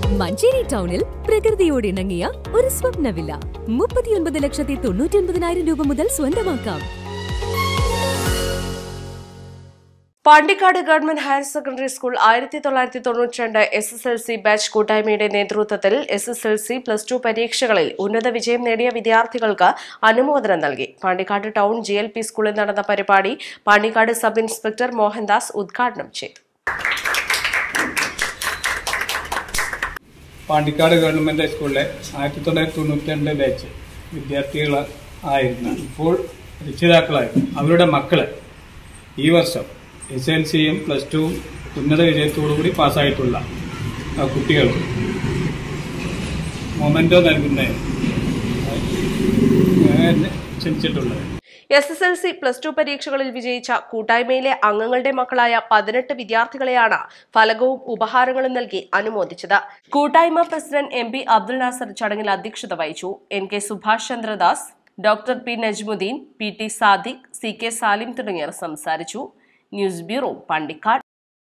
മഞ്ചേരി ടൗണിൽ പ്രകൃതിയോട് ഇണങ്ങിയ ഒരു സ്വപ്ന വില്ല മുപ്പത്തിയൊൻപത് ലക്ഷത്തി തൊണ്ണൂറ്റി ഒൻപതിനായിരം രൂപ മുതൽ സ്വന്തമാക്കാം Pandikkad government higher secondary school ആയിരത്തി തൊള്ളായിരത്തി തൊണ്ണൂറ്റി രണ്ട് S S L C batch കൂട്ടായ്മയുടെ നേതൃത്വത്തിൽ S S L C plus two പരീക്ഷകളിൽ ഉന്നത വിജയം നേടിയ വിദ്യാർത്ഥികൾക്ക് അനുമോദനം നൽകി Pandikkad town G L P സ്കൂളിൽ നടന്ന പരിപാടി പാണ്ടിക്കാട് സബ് ഇൻസ്പെക്ടർ മോഹൻദാസ് ഉദ്ഘാടനം ചെയ്തു പാണ്ടിക്കാട് ഗവൺമെന്റ് ഹൈസ്കൂളിലെ ആയിരത്തി തൊള്ളായിരത്തി തൊണ്ണൂറ്റി രണ്ട് ബാച്ച് വിദ്യാർത്ഥികൾ ആയിരുന്ന ഇപ്പോൾ രക്ഷിതാക്കളായി അവരുടെ മക്കള് ഈ വർഷം എസ് എൽ സിയും പ്ലസ് ടുവും ഉന്നത വിജയത്തോടുകൂടി പാസ്സായിട്ടുള്ള ആ, കുട്ടികൾ മൊമെന്റോ നൽകുന്നതിന് എന്നെ ക്ഷണിച്ചിട്ടുള്ളത് S S L C plus two പരീക്ഷകളിൽ വിജയിച്ച കൂട്ടായ്മയിലെ അംഗങ്ങളുടെ മക്കളായ പതിനെട്ട് വിദ്യാർത്ഥികളെയാണ് ഫലകവും ഉപഹാരങ്ങളും നൽകി അനുമോദിച്ചത് കൂട്ടായ്മ president M P Abdul Nasar ചടങ്ങിൽ അധ്യക്ഷത വഹിച്ചു N K Subhash Chandradas doctor P Najmuddin P T Sadiq C K Salim തുടങ്ങിയവർ സംസാരിച്ചു ന്യൂസ് ബ്യൂറോ പാണ്ടിക്കാട്